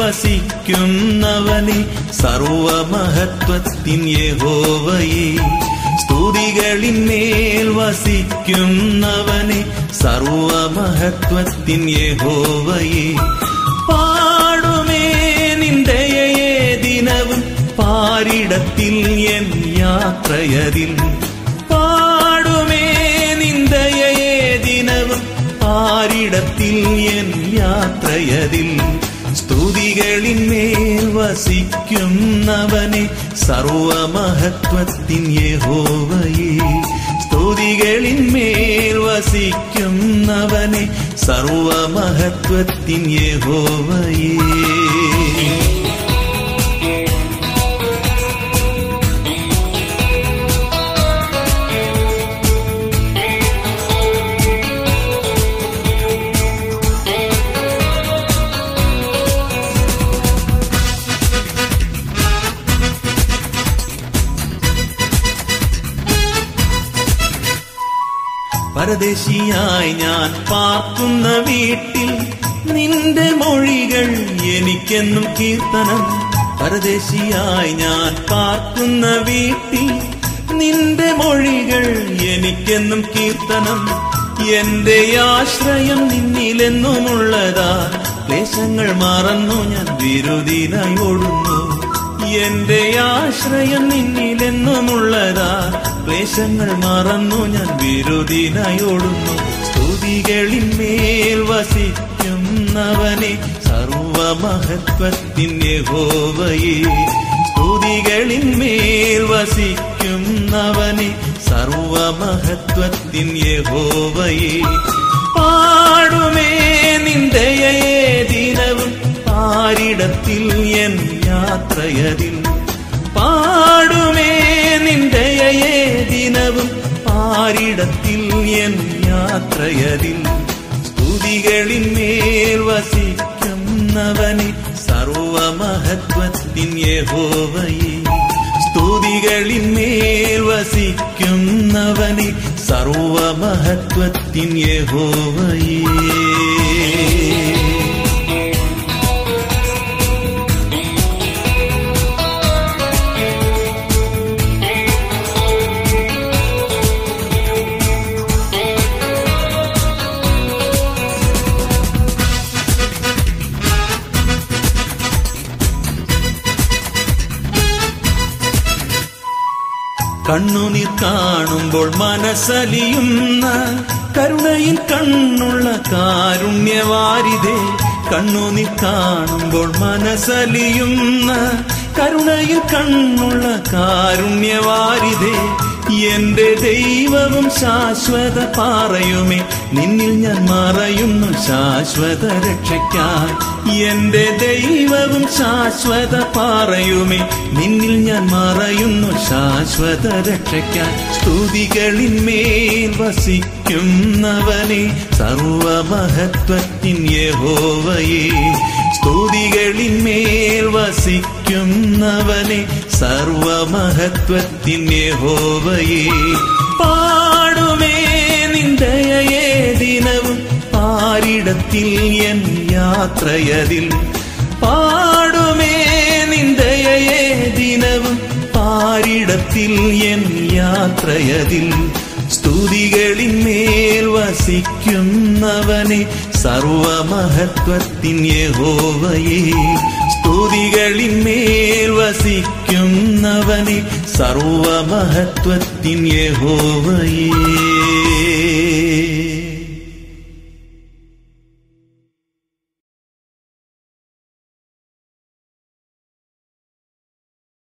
വസിക്കുന്നവനെ സർവമഹത്വത്തിൻ യഹോവയെ സ്തുതികളിന്മേൽ വസിക്കുന്നവനെ സർവമഹത്വത്തിൻ യഹോവയെ പാടുമേ നിന്ദയേ ദിനവും പാരിടത്തിൽ എൻ യാത്രയതിൽ പാടുമേ നിന്ദയേ ദിനവും പാരിടത്തിൽ എൻ യാത്രയതിൽ സ്തുതികളിന്മേൽ വസിക്കുന്നവനെ സർവമഹത്വത്തിൻ യഹോവയെ സ്തുതികളിന്മേൽ വസിക്കുന്നവനെ സർവമഹത്വത്തിൻ യഹോവയെ പരദേശിയായി ഞാൻ പാർക്കുന്ന വീട്ടിൽ നിന്റെ മൊഴികൾ എനിക്കെന്നും കീർത്തനം പരദേശിയായി ഞാൻ പാർക്കുന്ന വീട്ടിൽ നിന്റെ മൊഴികൾ എനിക്കെന്നും കീർത്തനം എന്റെ ആശ്രയം നിന്നിലെന്നുമുള്ളതാ ക്ലേശങ്ങൾ മറന്നു ഞാൻ വിരുദിനായി ഓടുന്നു എന്റെ ആശ്രയം നിന്നിലെന്നുമുള്ളതാ ക്ലേശങ്ങൾ മറന്നു ഞാൻ വിരുദിനായി ഓടുന്നു സ്തുതികളിന്മേൽ വസിക്കുന്നവനെ സർവമഹത്വത്തിൻ യഹോവയെ സ്തുതികളിന്മേൽ വസിക്കുന്നവനെ സർവമഹത്വത്തിൻ യഹോവയെ പാടുമേ നിന്ദയേ ദിനവും പാരിടത്തിൽ എൻ യാത്രയതിൽ പാടുമേ നിന്ദയേ ദിനവും പാരിടത്തിൽ എൻ യാത്രയതിൽ സ്തുതികളിന്മേൽ വസിക്കുന്നവനെ സർവമഹത്വത്തിൻ യഹോവയെ സ്തുതികളിന്മേൽ വസിക്കുന്നവനെ സർവമഹത്വത്തിൻ യഹോവയേ കണ്ണുനീർ കാണുമ്പോൾ മനസ്സലിയുന്ന കരുണയിൽ കണ്ണുള്ള കാരുണ്യവാരിതേ കണ്ണുനീർ കാണുമ്പോൾ മനസ്സലിയുന്ന കരുണയിൽ കണ്ണുള്ള കാരുണ്യവാരിതേ എന്റെ ദൈവവും ശാശ്വത പാറയുമേ നിന്നിൽ ഞാൻ മറയുന്നു ശാശ്വത രക്ഷയ്ക്കായി എന്റെ ദൈവവും ശാശ്വത പാറയുമേ നിന്നിൽ ഞാൻ മറയുന്നു ശാശ്വത രക്ഷയ്ക്കായി സ്തുതികളിന്മേൽ വസിക്കുന്നവനെ സർവമഹത്വത്തിൻ യഹോവയെ സ്തുതികളിന്മേൽ വസിക്കുന്നവനെ സർവമഹത്വത്തിൻ യഹോവയെ പാടുമേ നിന്ദയേ ദിനവും പാരിടത്തിൽ എൻ യാത്രയതിൽ പാടുമേ നിന്ദയേ ദിനവും പാരിടത്തിൽ എൻ യാത്രയതിൽ സ്തുതികളിന്മേൽ വസിക്കുന്നവനെ സർവമഹത്വത്തിൻ യഹോവയെ സ്തുതികളിന്മേൽ വസിക്കുന്നവനെ സർവമഹത്വത്തിൻ യഹോവയേ